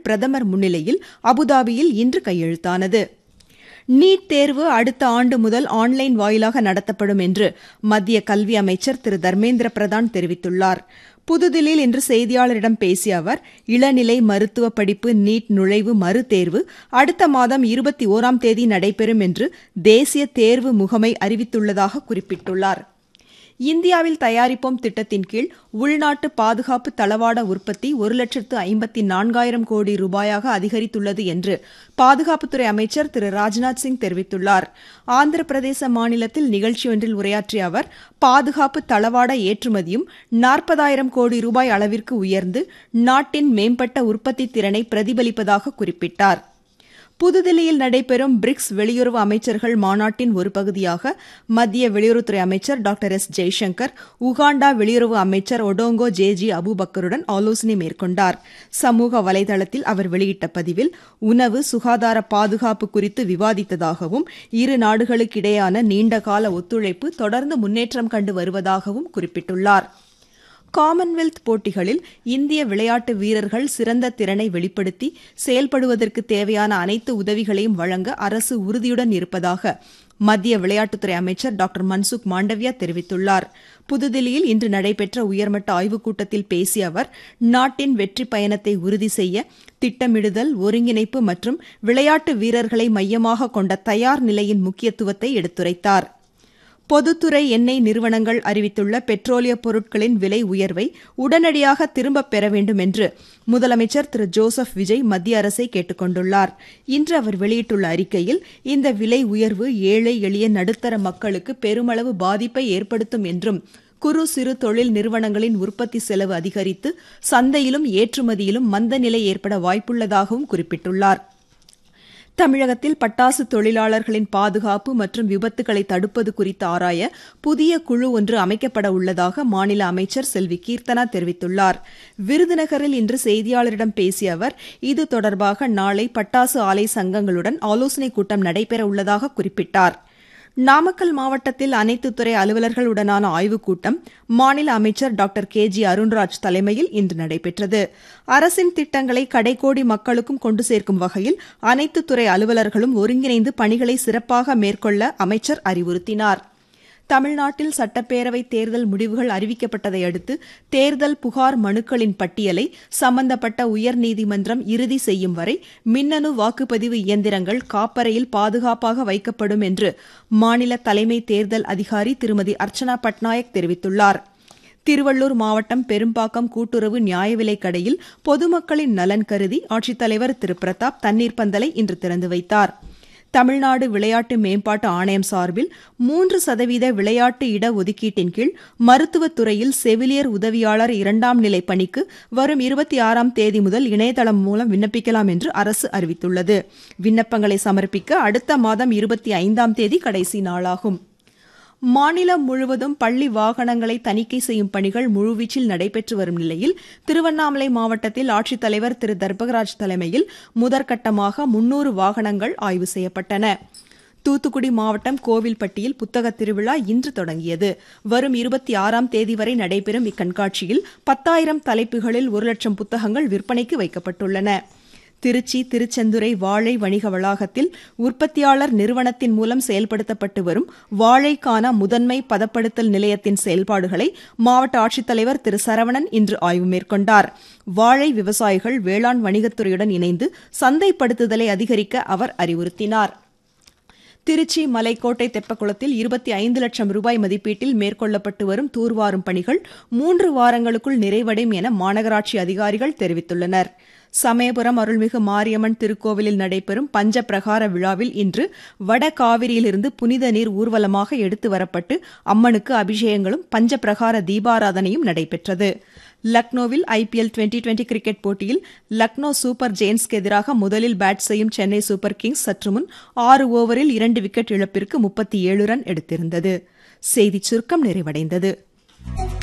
பிரதமர் முன்னிலையில் அபுதாபியில் இன்று கையெழுத்தானது நீட் தேர்வு அடுத்த ஆண்டு முதல் ஆன்லைன் வாயிலாக நடத்தப்படும் என்று மத்திய கல்வி அமைச்சர் திரு தர்மேந்திர பிரதான் தெரிவித்துள்ளார் புதுதில்லியில் இன்று செய்தியாளரிடம் பேசிய அவர் இளநிலை மருத்துவ படிப்பு நீட் நுழைவு மறுதேர்வு அடுத்த மாதம் இருபத்தி ஓராம் தேதி நடைபெறும் என்று தேசிய தேர்வு முகமை அறிவித்துள்ளதாக குறிப்பிட்டுள்ளார் இந்தியாவில் தயாரிப்போம் திட்டத்தின் கீழ் உள்நாட்டு பாதுகாப்பு தளவாட உற்பத்தி ஒரு லட்சத்து ஐம்பத்தி நான்காயிரம் கோடி ரூபாயாக அதிகரித்துள்ளது என்று பாதுகாப்புத்துறை அமைச்சர் திரு ராஜ்நாத் சிங் தெரிவித்துள்ளார் ஆந்திர பிரதேச மாநிலத்தில் நிகழ்ச்சி ஒன்றில் உரையாற்றிய அவர் பாதுகாப்பு தளவாட ஏற்றுமதியும் நாற்பதாயிரம் கோடி ரூபாய் அளவிற்கு உயர்ந்து நாட்டின் மேம்பட்ட உற்பத்தி திறனை பிரதிபலிப்பதாக குறிப்பிட்டார் புதுதில்லியில் நடைபெறும் பிரிக்ஸ் வெளியுறவு அமைச்சர்கள் மாநாட்டின் ஒரு பகுதியாக மத்திய வெளியுறவுத்துறை அமைச்சர் டாக்டர் எஸ் ஜெய்சங்கர் உகாண்டா வெளியுறவு அமைச்சர் ஒடோங்கோ ஜேஜி அபுபக்கருடன் ஆலோசனை மேற்கொண்டார் சமூக வலைதளத்தில் அவர் வெளியிட்ட பதிவில் உணவு சுகாதார பாதுகாப்பு குறித்து விவாதித்ததாகவும் இரு நாடுகளுக்கிடையான நீண்டகால ஒத்துழைப்பு தொடர்ந்து முன்னேற்றம் கண்டு வருவதாகவும் குறிப்பிட்டுள்ளார் காமன்வெல்த் போட்டிகளில் இந்திய விளையாட்டு வீரர்கள் சிறந்த திறனை வெளிப்படுத்தி செயல்படுவதற்கு தேவையான அனைத்து உதவிகளையும் வழங்க அரசு உறுதியுடன் இருப்பதாக மத்திய விளையாட்டுத்துறை அமைச்சர் டாக்டர் மன்சுக் மாண்டவியா தெரிவித்துள்ளார் புதுதில்லியில் இன்று நடைபெற்ற உயர்மட்ட ஆய்வுக் கூட்டத்தில் பேசிய அவர் நாட்டின் வெற்றி பயணத்தை உறுதி செய்ய திட்டமிடுதல் ஒருங்கிணைப்பு மற்றும் விளையாட்டு வீரர்களை மையமாக கொண்ட தயார் நிலையின் முக்கியத்துவத்தை எடுத்துரைத்தார் பொதுத்துறை எண்ணெய் நிறுவனங்கள் அறிவித்துள்ள பெட்ரோலிய பொருட்களின் விலை உயர்வை உடனடியாக திரும்பப் பெற வேண்டும் என்று முதலமைச்சர் திரு ஜோசப் விஜய் மத்திய அரசை கேட்டுக் கொண்டுள்ளார் இன்று அவர் வெளியிட்டுள்ள அறிக்கையில் இந்த விலை உயர்வு ஏழை எளிய நடுத்தர மக்களுக்கு பெருமளவு பாதிப்பை ஏற்படுத்தும் என்றும் குறு சிறு தொழில் நிறுவனங்களின் உற்பத்தி செலவு அதிகரித்து சந்தையிலும் ஏற்றுமதியிலும் மந்த நிலை ஏற்பட வாய்ப்புள்ளதாகவும் குறிப்பிட்டுள்ளார் தமிழகத்தில் பட்டாசு தொழிலாளர்களின் பாதுகாப்பு மற்றும் விபத்துகளை தடுப்பது குறித்து ஆராய புதிய குழு ஒன்று அமைக்கப்பட உள்ளதாக மாநில அமைச்சர் செல்வி கீர்த்தனா தெரிவித்துள்ளார் விருதுநகரில் இன்று செய்தியாளரிடம் பேசிய அவர் இது தொடர்பாக நாளை பட்டாசு ஆலை சங்கங்களுடன் ஆலோசனைக் கூட்டம் நடைபெற உள்ளதாக குறிப்பிட்டார் நாமக்கல் மாவட்டத்தில் அனைத்து துறை அலுவலர்களுடனான ஆய்வுக் கூட்டம் மாநில அமைச்சர் டாக்டர் கே ஜி அருண்ராஜ் தலைமையில் இன்று நடைபெற்றது அரசின் திட்டங்களை கடைக்கோடி மக்களுக்கும் கொண்டு சேர்க்கும் வகையில் அனைத்து துறை அலுவலர்களும் ஒருங்கிணைந்து பணிகளை சிறப்பாக மேற்கொள்ள அமைச்சர் அறிவுறுத்தினார் தமிழ்நாட்டில் சட்டப்பேரவை தேர்தல் முடிவுகள் அறிவிக்கப்பட்டதை அடுத்து தேர்தல் புகார் மனுக்களின் பட்டியலை சம்பந்தப்பட்ட உயர்நீதிமன்றம் இறுதி செய்யும் வரை மின்னணு வாக்குப்பதிவு இயந்திரங்கள் காப்பறையில் பாதுகாப்பாக வைக்கப்படும் என்று மாநில தலைமை தேர்தல் அதிகாரி திருமதி அர்ச்சனா பட்நாயக் தெரிவித்துள்ளார் திருவள்ளூர் மாவட்டம் பெரும்பாக்கம் கூட்டுறவு நியாய விலைக் கடையில் பொதுமக்களின் நலன் கருதி ஆட்சித்தலைவர் திரு பிரதாப் தண்ணீர் பந்தலை இன்று திறந்து வைத்தாா் தமிழ்நாடு விளையாட்டு மேம்பாட்டு ஆணையம் சார்பில் மூன்று சதவீத விளையாட்டு இட ஒதுக்கீட்டின் கீழ் மருத்துவத் துறையில் செவிலியர் உதவியாளர் இரண்டாம் நிலை பணிக்கு வரும் இருபத்தி ஆறாம் தேதி முதல் இணையதளம் மூலம் விண்ணப்பிக்கலாம் என்று அரசு அறிவித்துள்ளது விண்ணப்பங்களை சமர்ப்பிக்க அடுத்த மாதம் இருபத்தி ஐந்தாம் தேதி கடைசி நாளாகும் மாநிலம் முழுவதும் பள்ளி வாகனங்களை தணிக்கை செய்யும் பணிகள் முழுவீச்சில் நடைபெற்று வரும் நிலையில் திருவண்ணாமலை மாவட்டத்தில் ஆட்சித்தலைவர் திரு தர்பகராஜ் தலைமையில் முதற்கட்டமாக முன்னூறு வாகனங்கள் ஆய்வு செய்யப்பட்டன தூத்துக்குடி மாவட்டம் கோவில்பட்டியில் புத்தக திருவிழா இன்று தொடங்கியது வரும் இருபத்தி ஆறாம் தேதி வரை நடைபெறும் இக்கண்காட்சியில் பத்தாயிரம் தலைப்புகளில் ஒரு லட்சம் புத்தகங்கள் விற்பனைக்கு வைக்கப்பட்டுள்ளன திருச்சி திருச்செந்துறை வாழை வணிக வளாகத்தில் உற்பத்தியாளர் நிறுவனத்தின் மூலம் செயல்படுத்தப்பட்டு வரும் வாழைக்கான முதன்மை பதப்படுத்தல் நிலையத்தின் செயல்பாடுகளை மாவட்ட ஆட்சித்தலைவர் திரு சரவணன் இன்று ஆய்வு மேற்கொண்டார் வாழை விவசாயிகள் வேளாண் வணிகத்துறையுடன் இணைந்து சந்தைப்படுத்துதலை அதிகரிக்க அவர் அறிவுறுத்தினார் திருச்சி மலைக்கோட்டை தெப்பக்குளத்தில் இருபத்தி ஐந்து லட்சம் ரூபாய் மதிப்பீட்டில் மேற்கொள்ளப்பட்டு வரும் தூர்வாரும் பணிகள் மூன்று வாரங்களுக்குள் நிறைவடையும் என மாநகராட்சி அதிகாரிகள் தெரிவித்துள்ளனர் சமயபுரம் அருள்மிகு மாரியம்மன் திருக்கோவிலில் நடைபெறும் பஞ்ச பிரகார விழாவில் இன்று வட காவிரியிலிருந்து புனித நீர் ஊர்வலமாக எடுத்து வரப்பட்டு அம்மனுக்கு அபிஷேகங்களும் பஞ்ச பிரகார தீபாராதனையும் நடைபெற்றது லக்னோவில் ஐபிஎல் டுவெண்டி டுவெண்டி கிரிக்கெட் போட்டியில் லக்னோ சூப்பர் ஜெயின்ஸ்க்கு எதிராக முதலில் பேட் செய்யும் சென்னை சூப்பர் கிங்ஸ் சற்று முன் ஆறு ஓவரில் இரண்டு விக்கெட் இழப்பிற்கு முப்பத்தி ஏழு ரன் எடுத்திருந்தது செய்திச் சுருக்கம் நிறைவடைந்தது